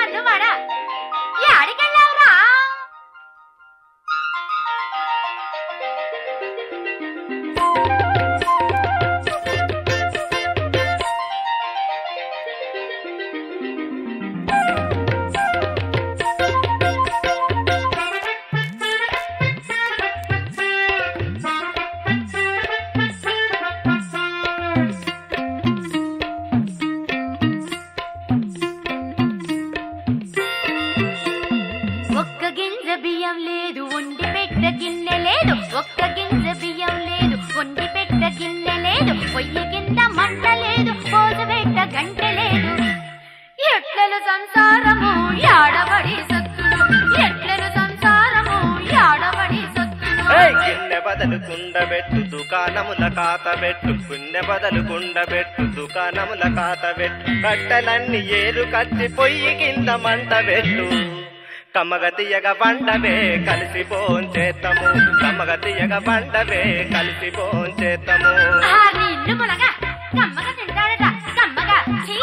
గొడ్డువాడా యాడికెళ్ళావురా ఒక్క గింజ బియ్యం లేదు వండి పెట్ట గిన్నె లేదు ఒక్క గింజ బియ్యం లేదు వండి పెట్ట గిన్నె లేదు పొయ్యి కింద మంట లేదు పోజు పెట్ట గంట లేదు ఎట్లను సంసారము యాడబడి సత్తులు ఎట్లను సంసారము యాడబడి సత్తులు ఏయ్ గిన్నె బదలు కుండబెట్టు దుకాణముల కాత పెట్టు గున్నె బదలు కుండబెట్టు దుకాణముల కాత పెట్టు కట్టెలన్నీ ఏరు కట్టి పొయ్యి కింద మంట పెట్టు కమ్మగ తీయగ బండవే కలిసి చేతము కమ్మగ తీయగ బండవే కలిసి చేతము ఆ నీళ్లు మునగా కమ్మగా తింటాడట కమ్మగా ఛీ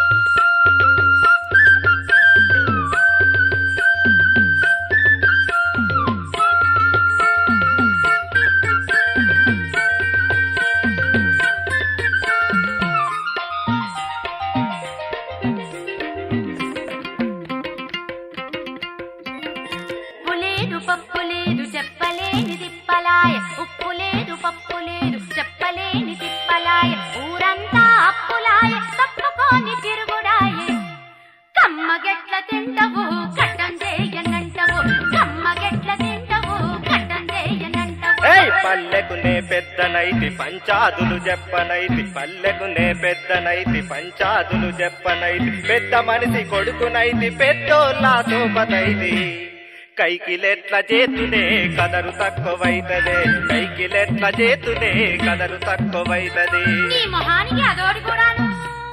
ఉప్పు లేదు పప్పు లేదు చెప్పలేని తిప్పలాయ ఉప్పు లేదు పప్పు లేదు చెప్పలేని తిప్పలాయ ఊరంతా అప్పులాయ తప్పుకోని తిరుగుడాయే కమ్మగెట్ల తింటవు కట్టం చేయనంటవు కమ్మగెట్ల తింటవు కట్టం చేయనంటవు ఏయ్ పల్లెకునే పెద్దనైతి పంచాదులు చెప్పనైతి పల్లెకునే పెద్దనైతి పంచాదులు చెప్పనైతి పెద్ద మనిషి కొడుకునైతి పెద్దోళ్ళ సోపతైతి కైకిలెట్ల చేతునే కదరు తక్కువైతదే కైకిలెట్ల చేతునే కదరు తక్కువైతది నీ మొహానికి అదోడి కూడాను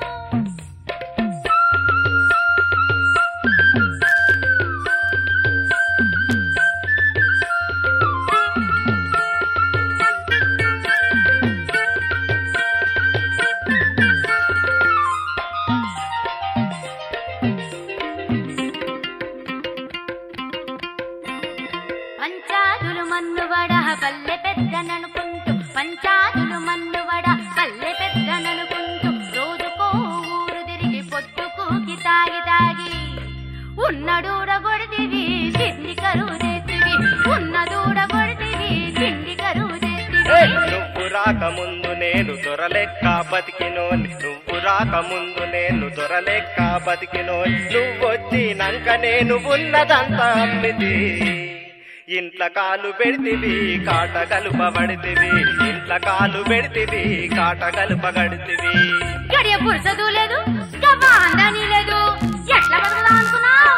పంచాదులు మన్నువడ పల్లె పెద్దననుకుంటూ పంచాదులు మన్నువడ పల్లె పెద్దననుకుంటూ రోజుకో ఊరు తిరిగి పొద్దుకూకి తాగి తాగి ఉన్న దూడ కొడితివి తిండి కరువు చేతివి ఉన్న దూడ కొడితివి తిండి కరువు ఏయ్, చేతివి నువ్వు రాకముందు నేను దొరలెక్క బతికినోని నువ్వు రాకముందు నేను దొరలెక్క బతికినోని నువ్వొచ్చినాక నేను ఉన్నదంతా అమ్మిది ఇంట్ల కాలు పెడితివి కాట కలుపబడితివి ఇంట్ల కాలు పెడితివి కాట కలుపగడితివి గడియ పురుషదు లేదు గవ్వాందని లేదు ఎట్లా బతుకుదాం అనుకున్నావు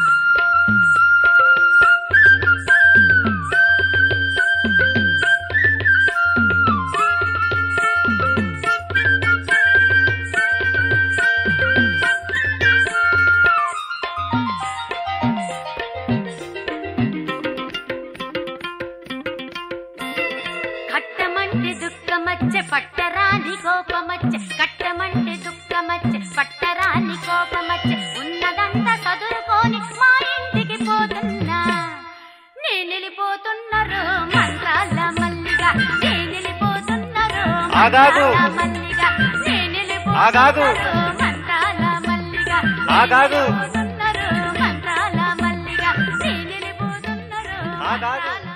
కట్టమంటే దుఃఖమచ్చే పట్టరాని కోపమచ్చే కట్టమంటే దుఃఖమచ్చే పట్టరాని కోపమచ్చే ఉన్నదంతా చదువుకొని మా ఇంటికి పోతున్నా నేను వెళ్ళిపోతున్నారు మంత్రాల మల్లిగా నేను వెళ్ళిపోతున్నారు ఆగాగు. మంత్రాల మల్లిగా నేను ఆగాగు. వెళ్ళిపోతున్నారు మంత్రాల మల్లిగా ఆగాగు. నేను వెళ్ళిపోతున్నారు మంత్రాల మల్లిగా నేను వెళ్ళిపోతున్నారు ఆగాగు. మంత్రాల